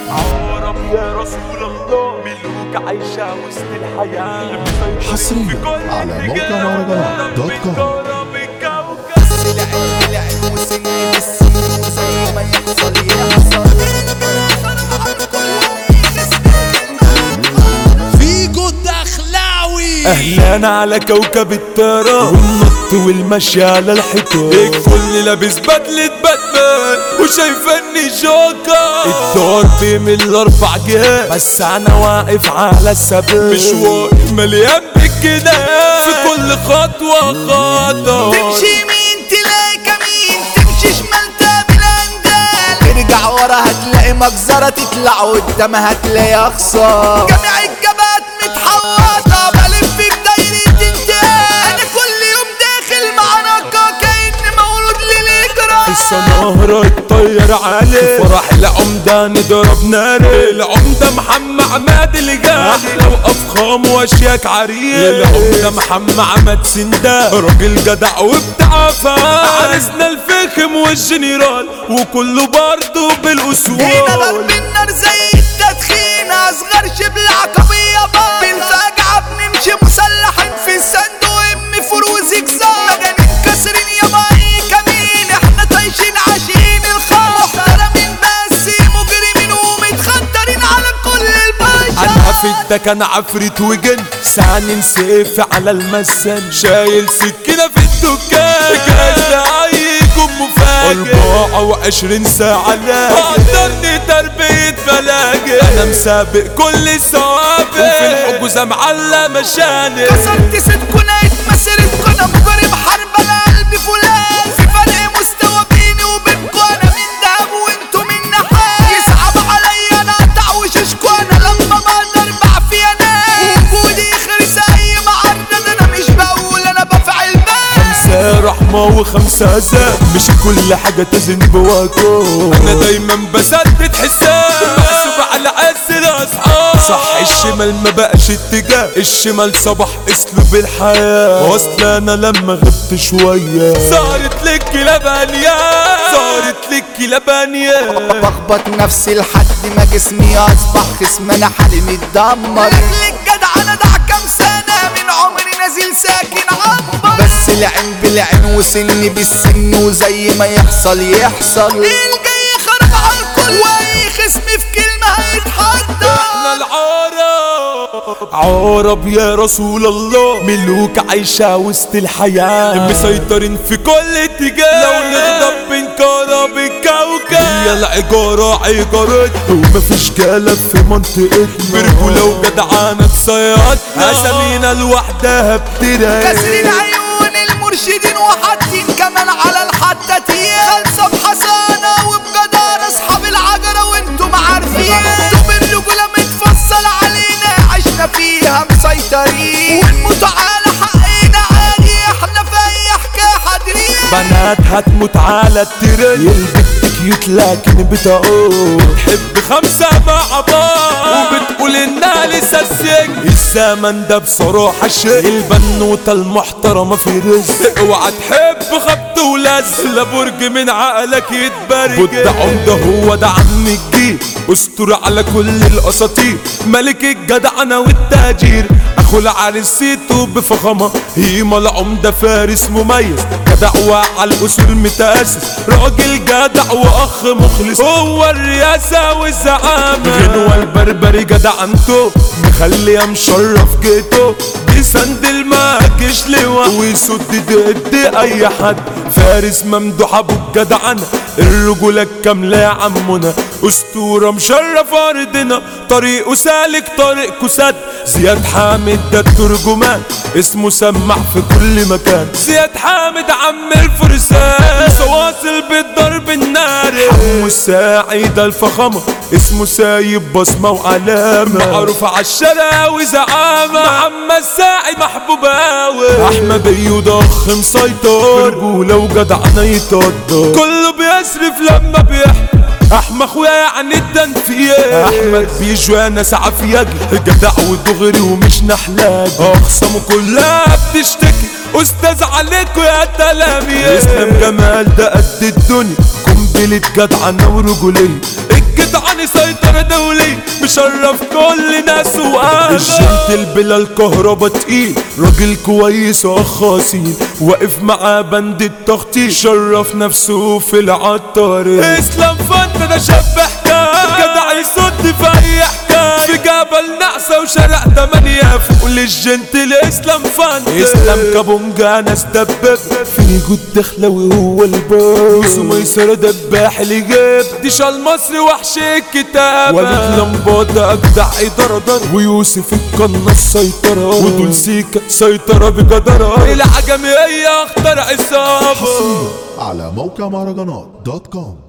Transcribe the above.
عرب يا رسول الله ملوك عايشة وسط الحياة حصرياً على موقع مهرجانات دوت كوم. العين العين وسني بالسنين زي ما يحصل يحصل فيجو الدخلاوي اهلا على كوكب الطيران والنط والمشي على الحيطان الكل لابس بدلة باتمان وشايفني جوكر الضرب من الاربع جهات بس انا واقف على الثبات مش واقف مليان بالجنان في كل خطوة خطوة تمشي يمين تلاقي كمين تمشي شمال تقابل اندال ترجع ورا هتلاقي مجزرة تطلع قدام هتلاقي اخسار جميع الجبهات متحوطة بلف في دايرة انتهاء انا كل يوم داخل معركة كأني مولود للإجرام السنارة اتطير عليه فرح العمدة نضرب ناري العمدة محمد عماد اللي جاي احلى وافخام واشياك عريق العمدة محمد عماد سندان راجل جدع وبتاع فان عرسنا الفخم والجنرال وكله برضه بالاصول هنا ضرب النار زي التدخين اصغر شبل عقبية بار بالفجعة بنمشي مسلحين في الصندوق ام فروز اجزار مجانين كسرين يا باي كمين احنا طايشين عاشقين الخمر محترمين بس مجرمين ومتخدرين على كل البشر انا في الدكن عفريت وجن سعني سيف على المسن شايل سكينة في الدكان جاهز لأيكم مفاجئ 24 ساعة لاجئ قدرني تربية بلاجئ انا مسابق كل السوابق وفي الحجوزة معلة مشانق كسرت صدقنا اتمسرتكنا مجرم حرب على قلبي فلان في فرق مستوى بيني وبينكوا انا من دهب وانتوا من نحاس يصعب عليا انا اقطع وشوشكوا انا لما بقدر بعفي انا وجودي يخرس اي معرض انا مش بقول انا بفعل بس خمسة رحمة وخمسة عذاب مش كل حاجة تزن بواكو أنا دايما بسدد حساب محسوب على عسل أصحاب صح الشمال ما بقاش اتجاه الشمال صبح اسلوب الحياة وأصل أنا لما غبت شوية صارت لك لبانية صارت لك لبانية بخبط نفسي لحد ما جسمي اصبح خصم انا حالي متدمر رجلك جدع انا دع كام سنه من عمري نازل ساكن عنبر بس العين بالعين وسني بالسن وزي ما يحصل يحصل الجاي خرب على الكل واي خصم في كلمه هيتحضر احنا العرب عرب يا رسول الله ملوك عايشة وسط الحياة مسيطرين في كل اتجاه لو نغضب بنكرب الكوكب هي العجارة عجارتنا ومفيش جلب في منطقتنا برجولة وجدعانة صياد أسامينا لوحدها بتراك كسرين عيون المرشدين وحاطين كمان على الحتاتين خلصة بحصانة وبجدارة اصحاب العجرة وانتم عارفين طب الرجولة متفصل علينا عشنا فيها مسيطرين ونموت على حقنا عادي احنا في اي حكاية حاضرين بنات هتموت على الترند البت كيوت لكن بتقول بتحب خمسة مع بعض وبتقول انها لسه السجن الزمن ده بصراحة شيء البنوتة المحترمة في رزق اوعى تحب خبط ولزق لا برج من عقلك يتبرج بود عمدة هو ده عم الجيل اسطورة على كل الاساطير ملك الجدعنة والتهجير اخو العريس سيتو بفخامة هيما العمدة فارس مميز جدع على الاصول متاسس راجل جدع واخ مخلص هو الرئاسة والزعامة غنوة البربري جدعنته مخليه مشرف جيته بيسند الماكش لواء ويسد ضد اي حد فارس ممدوح ابو الجدعنة الرجولة الكاملة يا عمنا اسطورة مشرف ارضنا طريقه سالك طريق كساد زياد حامد ده الترجمان اسمه سمع في كل مكان زياد حامد عم الفرسان واصل بالضرب الناري حمو الساعد الفخامة اسمه سايب بصمة وعلامة معروف عالشارع وزعامة محمد ساعد محبوب اوي احمد ايود اخ مسيطر رجولة وجدعنا يتقدر كله بيصرف لما بيحكي احمى اخويا يعني التنفيه احمد بيجو انا ساعة في يجي جدع ودغري ومش نحلاج اخصامه كلها بتشتكي استاذ عليكوا يا تلاميذ اسلام جمال ده قد الدنيا قنبلة جدعنة ورجولية جدعاني سيطرة دولي مشرف كل ناس وقال الجنتل بلا الكهربا تقيل راجل كويس واخاصيل واقف معاه بند التخطيط شرف نفسه في العطار اسلام فانت ده شاب حكاية جدع يصد في اي حكاية في جبل نعسة وشارع تمانية فوق للجنتل اسلام فانت اسلام كابونجا ناس دباب في جود دخلوي هو الباب ميسرة دباح اللي جاب ديشا المصري وحش الكتاب وليد لمبادة اجدع ادارة ضرب ويوسف القناص سيطرة ودول سيكا سيطرة بجدارة العجمية اخترع الصبر على موقع مهرجانات دوت كوم